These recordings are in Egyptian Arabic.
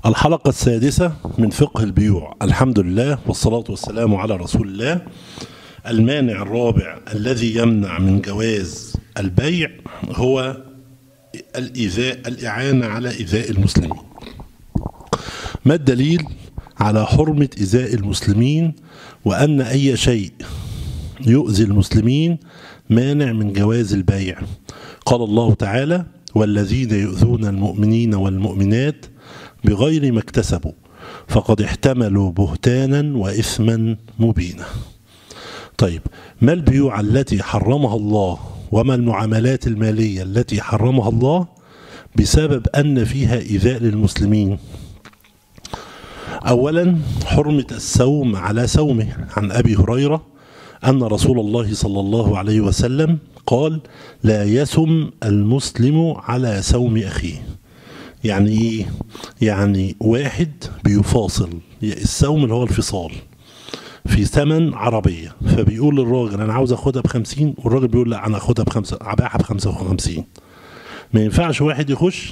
الحلقة السادسة من فقه البيوع الحمد لله والصلاة والسلام على رسول الله المانع الرابع الذي يمنع من جواز البيع هو الإيذاء الإعانة على إيذاء المسلمين ما الدليل على حرمة إيذاء المسلمين وأن أي شيء يؤذي المسلمين مانع من جواز البيع قال الله تعالى والذين يؤذون المؤمنين والمؤمنات بغير ما اكتسبوا فقد احتملوا بهتانا وإثما مبينا طيب ما البيوع التي حرمها الله وما المعاملات المالية التي حرمها الله بسبب أن فيها إيذاء للمسلمين أولا حرمة السوم على سومه عن أبي هريرة أن رسول الله صلى الله عليه وسلم قال لا يسم المسلم على سوم أخيه يعني إيه؟ يعني واحد بيفاصل السوم اللي هو الفصال في ثمن عربية فبيقول للراجل أنا عاوز أخدها بخمسين والراجل بيقول لا أنا أخدها بخمسة أبيعها بخمسة وخمسين ما ينفعش واحد يخش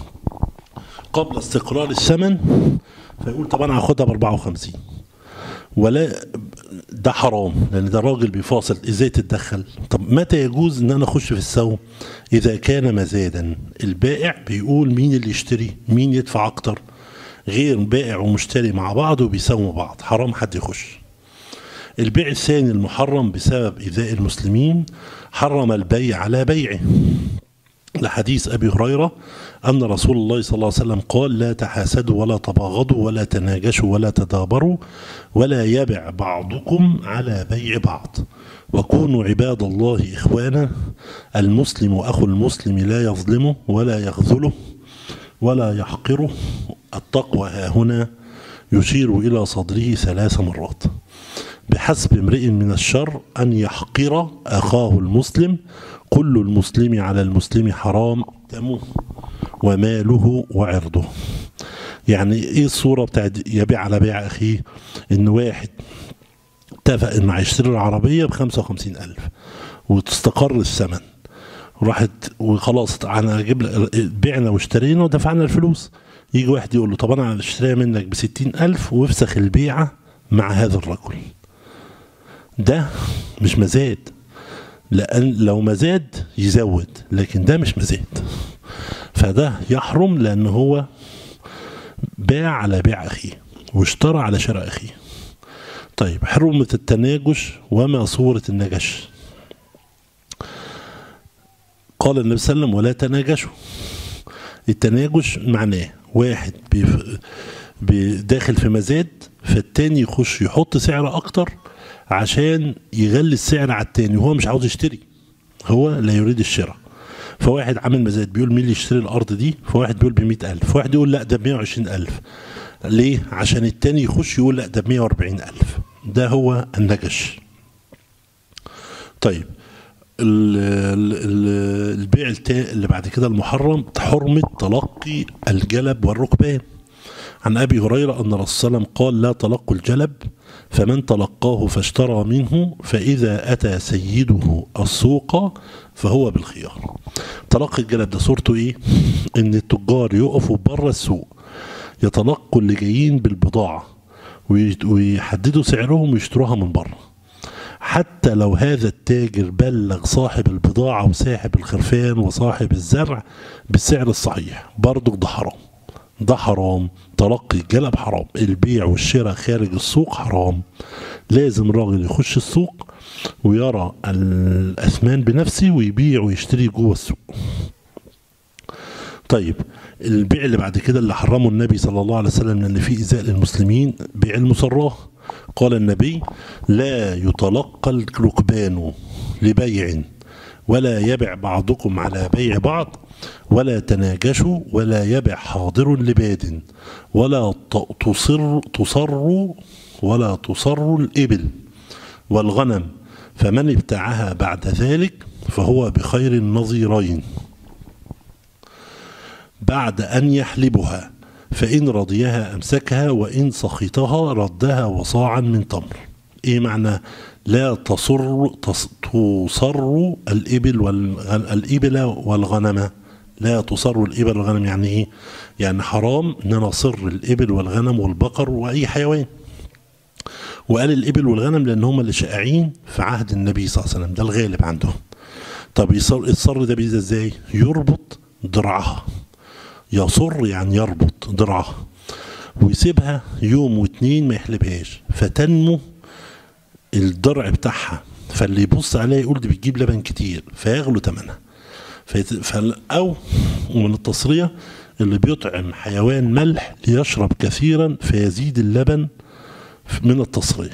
قبل استقرار الثمن فيقول طب أنا هاخدها ب 54 ولا ده حرام لان ده راجل بيفاصل ازاي تتدخل طب متى يجوز ان انا اخش في السوم اذا كان مزادا البائع بيقول مين اللي يشتري مين يدفع اكتر غير بائع ومشتري مع بعض وبيساوموا بعض حرام حد يخش البيع الثاني المحرم بسبب ايذاء المسلمين حرم البيع على بيعه لحديث أبي هريرة أن رسول الله صلى الله عليه وسلم قال لا تحاسدوا ولا تباغضوا ولا تناجشوا ولا تدابروا ولا يبع بعضكم على بيع بعض وكونوا عباد الله إخوانا المسلم أخو المسلم لا يظلمه ولا يخذله ولا يحقره التقوى ها هنا يشير إلى صدره ثلاث مرات بحسب امرئ من الشر أن يحقر أخاه المسلم كل المسلم على المسلم حرام دمه وماله وعرضه يعني ايه الصورة بتاعت يبيع على بيع اخيه ان واحد اتفق انه هيشتري العربية بخمسة وخمسين الف وتستقر الثمن راحت وخلاص انا اجيب بعنا واشترينا ودفعنا الفلوس يجي واحد يقول له طب انا اشتريها منك بستين الف وافسخ البيعة مع هذا الرجل ده مش مزاد لأن لو مزاد يزود لكن ده مش مزاد فده يحرم لأن هو باع على بيع أخيه واشترى على شراء أخيه طيب حرمة التناجش وما صورة النجش قال النبي صلى الله عليه وسلم ولا تناجشوا التناجش معناه واحد داخل في مزاد فالتاني يخش يحط سعر أكتر عشان يغلي السعر على التاني وهو مش عاوز يشتري هو لا يريد الشراء فواحد عامل مزاد بيقول مين اللي يشتري الارض دي فواحد بيقول ب ألف فواحد يقول لا ده ب ألف ليه عشان التاني يخش يقول لا ده ب ألف ده هو النجش طيب البيع اللي بعد كده المحرم حرمة تلقي الجلب والركبان عن أبي هريرة أن الرسول صلى الله عليه وسلم قال لا تلقوا الجلب فمن تلقاه فاشترى منه فإذا أتى سيده السوق فهو بالخيار تلقي الجلب ده صورته إيه؟ إن التجار يقفوا بره السوق يتلقوا اللي جايين بالبضاعة ويحددوا سعرهم ويشتروها من بره حتى لو هذا التاجر بلغ صاحب البضاعة وصاحب الخرفان وصاحب الزرع بالسعر الصحيح برضه ده حرام ده حرام تلقي الجلب حرام البيع والشراء خارج السوق حرام لازم الراجل يخش السوق ويرى الأثمان بنفسه ويبيع ويشتري جوه السوق طيب البيع اللي بعد كده اللي حرمه النبي صلى الله عليه وسلم لأن فيه إيذاء للمسلمين بيع المصراه قال النبي لا يتلقى الركبان لبيع ولا يبع بعضكم على بيع بعض ولا تناجشوا ولا يبع حاضر لباد ولا تصر تصر ولا تصر الإبل والغنم فمن ابتاعها بعد ذلك فهو بخير النظيرين بعد أن يحلبها فإن رضيها أمسكها وإن سخطها ردها وصاعا من تمر إيه معنى لا تصر تصر الإبل والإبل والغنم لا تصر الإبل والغنم يعني إيه يعني حرام ان انا اصر الابل والغنم والبقر واي حيوان وقال الابل والغنم لان هم اللي شائعين في عهد النبي صلى الله عليه وسلم ده الغالب عندهم طب يصر يتصر ده بيزا ازاي يربط ضرعها يصر يعني يربط ضرعها ويسيبها يوم واتنين ما يحلبهاش فتنمو الضرع بتاعها فاللي يبص عليها يقول دي بتجيب لبن كتير فيغلو ثمنها فيت... فال... او ومن التصريه اللي بيطعم حيوان ملح ليشرب كثيرا فيزيد اللبن من التصريه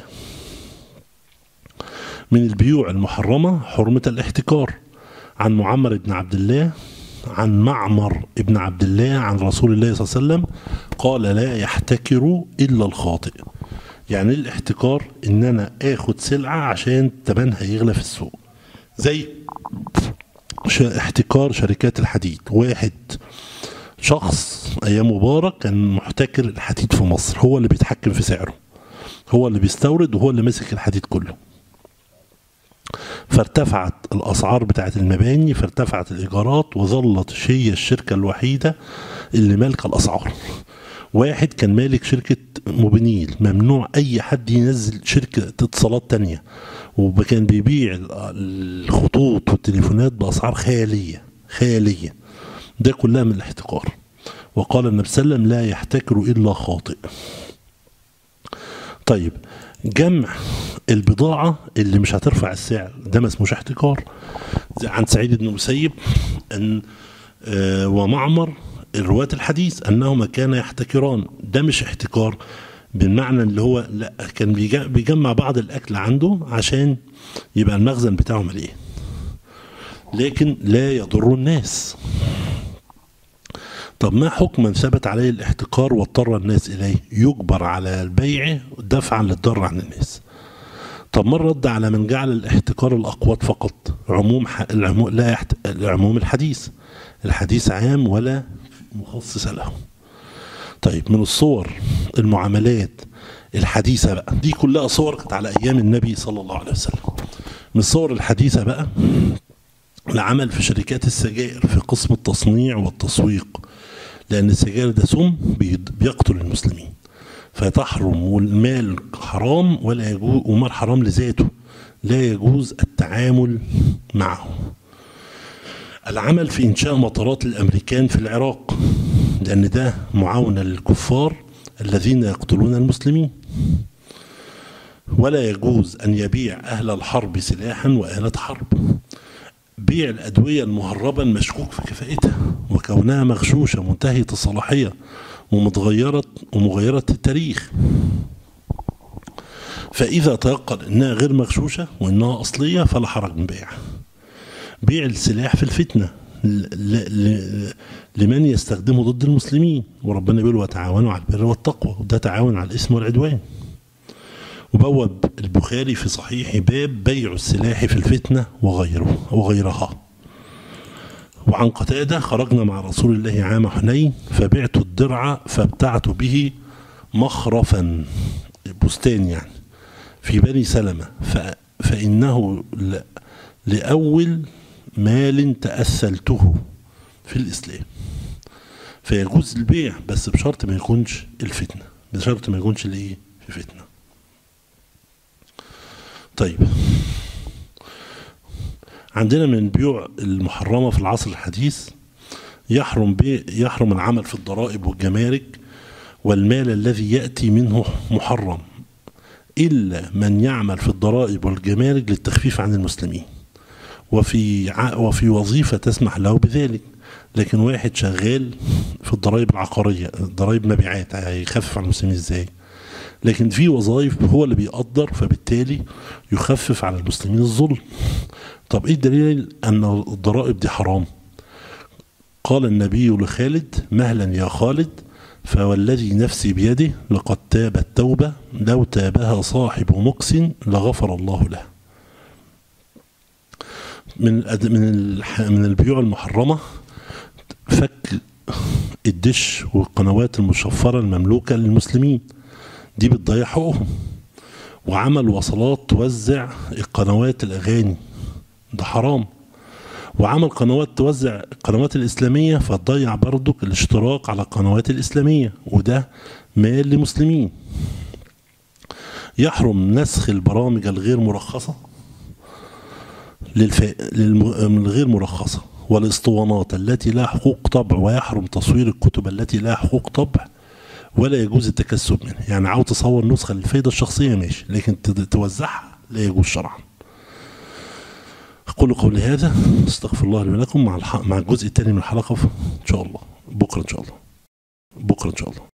من البيوع المحرمه حرمه الاحتكار عن معمر بن عبد الله عن معمر ابن عبد الله عن رسول الله صلى الله عليه وسلم قال لا يحتكر الا الخاطئ يعني إيه الاحتكار ان انا اخد سلعه عشان ثمنها يغلى في السوق زي ش- احتكار شركات الحديد واحد شخص ايام مبارك كان محتكر الحديد في مصر هو اللي بيتحكم في سعره هو اللي بيستورد وهو اللي ماسك الحديد كله فارتفعت الاسعار بتاعت المباني فارتفعت الايجارات وظلت هي الشركه الوحيده اللي مالكه الاسعار واحد كان مالك شركة موبينيل ممنوع أي حد ينزل شركة اتصالات تانية وكان بيبيع ال- الخطوط والتليفونات بأسعار خيالية خيالية ده كلها من الاحتكار وقال النبي صلى الله عليه وسلم لا يحتكر إلا خاطئ طيب جمع البضاعة اللي مش هترفع السعر ده ما اسموش احتكار زي عن سعيد بن المسيب أن آه، ومعمر رواة الحديث أنهما كانا يحتكران ده مش احتكار بالمعنى اللي هو لا كان بيجا- بيجمع بعض الأكل عنده عشان يبقى المخزن بتاعه مليان لكن لا يضر الناس طب ما حكم من ثبت عليه الاحتكار واضطر الناس إليه يجبر على البيع دفعا للضر عن الناس طب ما الرد على من جعل الاحتكار الأقوات فقط عموم ح... العموم لا يحت... العموم الحديث الحديث عام ولا مخصص له طيب من الصور المعاملات الحديثة بقى دي كلها صور كانت على أيام النبي صلى الله عليه وسلم من الصور الحديثة بقى العمل في شركات السجائر في قسم التصنيع والتسويق لأن السجائر ده سم بي- بيقتل المسلمين فتحرم والمال حرام ولا يجوز ومال حرام لذاته لا يجوز التعامل معه العمل في إنشاء مطارات للأمريكان في العراق لأن ده معاونة للكفار الذين يقتلون المسلمين ولا يجوز أن يبيع أهل الحرب سلاحا وآلة حرب بيع الأدوية المهربة المشكوك في كفاءتها وكونها مغشوشة منتهية الصلاحية ومتغيرة ومغيرة التاريخ فإذا تيقن أنها غير مغشوشة وأنها أصلية فلا حرج من بيعها بيع السلاح في الفتنة ل- ل- ل- لمن يستخدمه ضد المسلمين وربنا بيقول وتعاونوا على البر والتقوى وده تعاون على الإثم والعدوان وبوب البخاري في صحيح باب بيع السلاح في الفتنة وغيره وغيرها وعن قتادة خرجنا مع رسول الله عام حنين فبعت الدرع فابتعت به مخرفا بستان يعني في بني سلمة ف فإنه ل- لأول مال تأثلته في الإسلام فيجوز البيع بس بشرط ما يكونش الفتنة بشرط ما يكونش الايه في فتنة طيب عندنا من البيوع المحرمة في العصر الحديث يحرم بيع يحرم العمل في الضرائب والجمارك والمال الذي يأتي منه محرم إلا من يعمل في الضرائب والجمارك للتخفيف عن المسلمين وفي ع- وفي وظيفة تسمح له بذلك لكن واحد شغال في الضرائب العقارية ضرائب مبيعات هيخفف عن المسلمين ازاي لكن في وظائف هو اللي بيقدر فبالتالي يخفف على المسلمين الظلم طب ايه الدليل ان الضرائب دي حرام قال النبي لخالد مهلا يا خالد فوالذي نفسي بيده لقد تاب التوبة لو تابها صاحب مقس لغفر الله له من الأد- من الح- من البيوع المحرمة فك الدش والقنوات المشفرة المملوكة للمسلمين دي بتضيع حقوقهم وعمل وصلات توزع القنوات الأغاني ده حرام وعمل قنوات توزع القنوات الإسلامية فتضيع برضك الاشتراك على القنوات الإسلامية وده مال لمسلمين يحرم نسخ البرامج الغير مرخصة للف... للم... الغير مرخصة والاسطوانات التي لها حقوق طبع ويحرم تصوير الكتب التي لها حقوق طبع ولا يجوز التكسب منها يعني عاوز تصور نسخة للفايدة الشخصية ماشي لكن ت- توزعها لا يجوز شرعا أقول قولي هذا استغفر الله لي ولكم مع الح... مع الجزء الثاني من الحلقة إن شاء الله بكرة إن شاء الله بكرة إن شاء الله